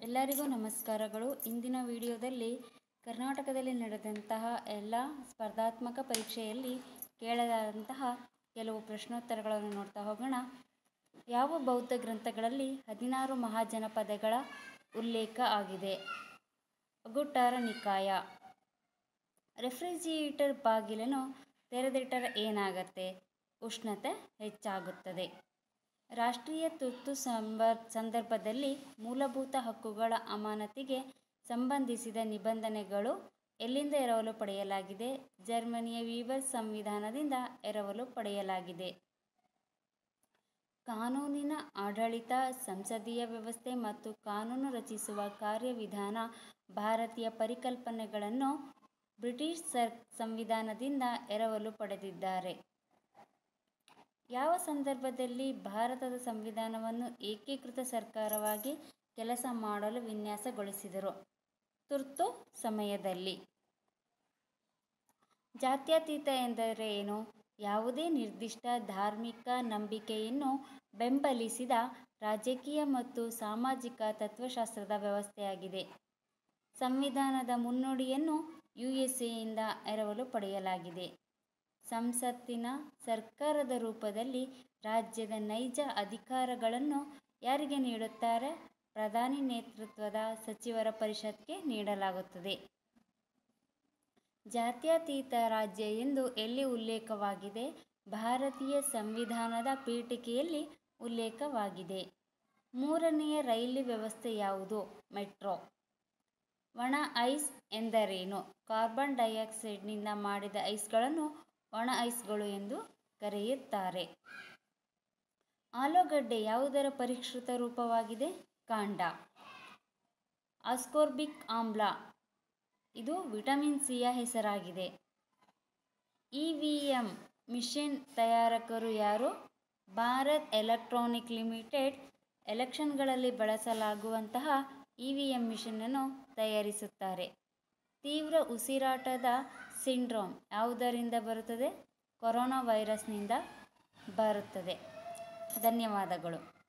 ಎಲ್ಲರಿಗೂ ನಮಸ್ಕಾರಗಳು ಇಂದಿನ ವಿಡಿಯೋದಲ್ಲಿ ಕರ್ನಾಟಕದಲ್ಲಿ ನಡೆದಂತಹ ಎಲ್ಲ ಸ್ಪರ್ಧಾತ್ಮಕ ಪರೀಕ್ಷೆಯಲ್ಲಿ ಕೇಳಲಾದಂತಹ ಕೆಲವು ಪ್ರಶ್ನೋತ್ತರಗಳನ್ನು ನೋಡ್ತಾ ಹೋಗೋಣ ಯಾವ ಬೌದ್ಧ ಗ್ರಂಥಗಳಲ್ಲಿ ಹದಿನಾರು ಮಹಾಜನಪದಗಳ ಉಲ್ಲೇಖ ಆಗಿದೆ ಗುಟ್ಟಾರ ನಿಕಾಯ ರೆಫ್ರಿಜಿರೇಟರ್ ಬಾಗಿಲನ್ನು ತೆರೆದಿಟ್ಟರೆ ಏನಾಗತ್ತೆ ಉಷ್ಣತೆ ಹೆಚ್ಚಾಗುತ್ತದೆ ರಾಷ್ಟ್ರೀಯ ತುರ್ತು ಸಂಬರ್ ಸಂದರ್ಭದಲ್ಲಿ ಮೂಲಭೂತ ಹಕ್ಕುಗಳ ಅಮಾನತಿಗೆ ಸಂಬಂಧಿಸಿದ ನಿಬಂಧನೆಗಳು ಎಲ್ಲಿಂದ ಎರವಲು ಪಡೆಯಲಾಗಿದೆ ಜರ್ಮನಿಯ ವೀವರ್ ಸಂವಿಧಾನದಿಂದ ಎರವಲು ಪಡೆಯಲಾಗಿದೆ ಕಾನೂನಿನ ಆಡಳಿತ ಸಂಸದೀಯ ವ್ಯವಸ್ಥೆ ಮತ್ತು ಕಾನೂನು ರಚಿಸುವ ಕಾರ್ಯವಿಧಾನ ಭಾರತೀಯ ಪರಿಕಲ್ಪನೆಗಳನ್ನು ಬ್ರಿಟಿಷ್ ಸರ್ ಸಂವಿಧಾನದಿಂದ ಎರವಲು ಪಡೆದಿದ್ದಾರೆ ಯಾವ ಸಂದರ್ಭದಲ್ಲಿ ಭಾರತದ ಸಂವಿಧಾನವನ್ನು ಏಕೀಕೃತ ಸರ್ಕಾರವಾಗಿ ಕೆಲಸ ಮಾಡಲು ವಿನ್ಯಾಸಗೊಳಿಸಿದರು ತುರ್ತು ಸಮಯದಲ್ಲಿ ಜಾತ್ಯತೀತ ಎಂದರೆ ಏನು ಯಾವುದೇ ನಿರ್ದಿಷ್ಟ ಧಾರ್ಮಿಕ ನಂಬಿಕೆಯನ್ನು ಬೆಂಬಲಿಸಿದ ರಾಜಕೀಯ ಮತ್ತು ಸಾಮಾಜಿಕ ತತ್ವಶಾಸ್ತ್ರದ ವ್ಯವಸ್ಥೆಯಾಗಿದೆ ಸಂವಿಧಾನದ ಮುನ್ನುಡಿಯನ್ನು ಯು ಎಸ್ ಎಯಿಂದ ಎರವಲು ಪಡೆಯಲಾಗಿದೆ ಸಂಸತ್ತಿನ ಸರ್ಕಾರದ ರೂಪದಲ್ಲಿ ರಾಜ್ಯದ ನೈಜ ಅಧಿಕಾರಗಳನ್ನು ಯಾರಿಗೆ ನೀಡುತ್ತಾರೆ ಪ್ರಧಾನಿ ನೇತೃತ್ವದ ಸಚಿವರ ಪರಿಷತ್ಗೆ ನೀಡಲಾಗುತ್ತದೆ ಜಾತ್ಯತೀತ ರಾಜ್ಯ ಎಂದು ಎಲ್ಲಿ ಉಲ್ಲೇಖವಾಗಿದೆ ಭಾರತೀಯ ಸಂವಿಧಾನದ ಪೀಠಿಕೆಯಲ್ಲಿ ಉಲ್ಲೇಖವಾಗಿದೆ ಮೂರನೆಯ ರೈಲು ವ್ಯವಸ್ಥೆ ಯಾವುದು ಮೆಟ್ರೋ ಒಣ ಐಸ್ ಎಂದರೇನು ಕಾರ್ಬನ್ ಡೈಆಕ್ಸೈಡ್ನಿಂದ ಮಾಡಿದ ಐಸ್ಗಳನ್ನು ಒಣ ಐಸ್ಗಳು ಎಂದು ಕರೆಯುತ್ತಾರೆ ಆಲೂಗಡ್ಡೆ ಯಾವುದರ ಪರಿಷ್ಕೃತ ರೂಪವಾಗಿದೆ ಕಾಂಡ ಆಸ್ಕೋರ್ಬಿಕ್ ಆಮ್ಲ ಇದು ವಿಟಮಿನ್ ಸಿಯ ಹೆಸರಾಗಿದೆ ಇ ವಿ ಎಂ ಮಿಷನ್ ತಯಾರಕರು ಯಾರು ಭಾರತ್ ಎಲೆಕ್ಟ್ರಾನಿಕ್ ಲಿಮಿಟೆಡ್ ಎಲೆಕ್ಷನ್ಗಳಲ್ಲಿ ಬಳಸಲಾಗುವಂತಹ ಇ ವಿ ಎಂ ಮಿಷನನ್ನು ತಯಾರಿಸುತ್ತಾರೆ ತೀವ್ರ ಉಸಿರಾಟದ ಸಿಂಡ್ರೋಮ್ ಯಾವುದರಿಂದ ಬರುತ್ತದೆ ಕೊರೋನಾ ವೈರಸ್ನಿಂದ ಬರುತ್ತದೆ ಧನ್ಯವಾದಗಳು